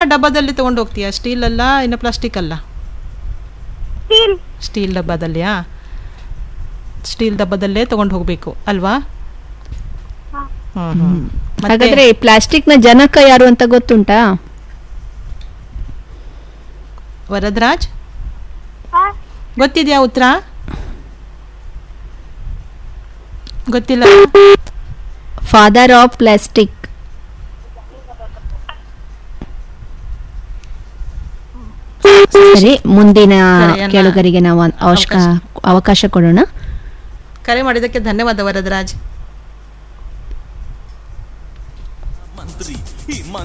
ಡಬ್ಬದಲ್ಲಿ ತಗೊಂಡು ಹೋಗ್ತೀಯಾ ಸ್ಟೀಲ್ ಅಲ್ಲ ಇನ್ನು ಪ್ಲಾಸ್ಟಿಕ್ ಅಲ್ಲ ಸ್ಟೀಲ್ ಸ್ಟೀಲ್ ಡಬ್ಬದಲ್ಲಿಯಾ ಸ್ಟೀಲ್ ಡಬ್ಬದಲ್ಲೇ ತಗೊಂಡು ಹೋಗಬೇಕು ಅಲ್ವಾ ಹಾ. ಹ್ಮ್ ಹ್ಮ್ ಮತ್ತೆ ಹಾಗಾದ್ರೆ ಈ ಪ್ಲಾಸ್ಟಿಕ್ನ ಜನಕ ಯಾರು ಅಂತ ಗೊತ್ತುಂಟಾ ವರದರಾಜ್ ಹಾ ಗೊತ್ತಿದೆಯಾ ಉತ್ತರ ಗೊತ್ತಿಲ್ಲ ಫಾದರ್ ಆಫ್ ಪ್ಲಾಸ್ಟಿಕ್ ಸರಿ ಮುಂದಿನ ಕರೆಯನ್ನ- ಕೇಳುಗರಿಗೆ ನಾವು ಅವಶ್ಯ ಅವಕಾಶ ಕೊಡೋಣ ಕರೆ ಮಾಡಿದ್ದಕ್ಕೆ ಧನ್ಯವಾದ ವರದರಾಜ್ ಮಂತ್ರಿ ಈ ಮಂತ್ರಿ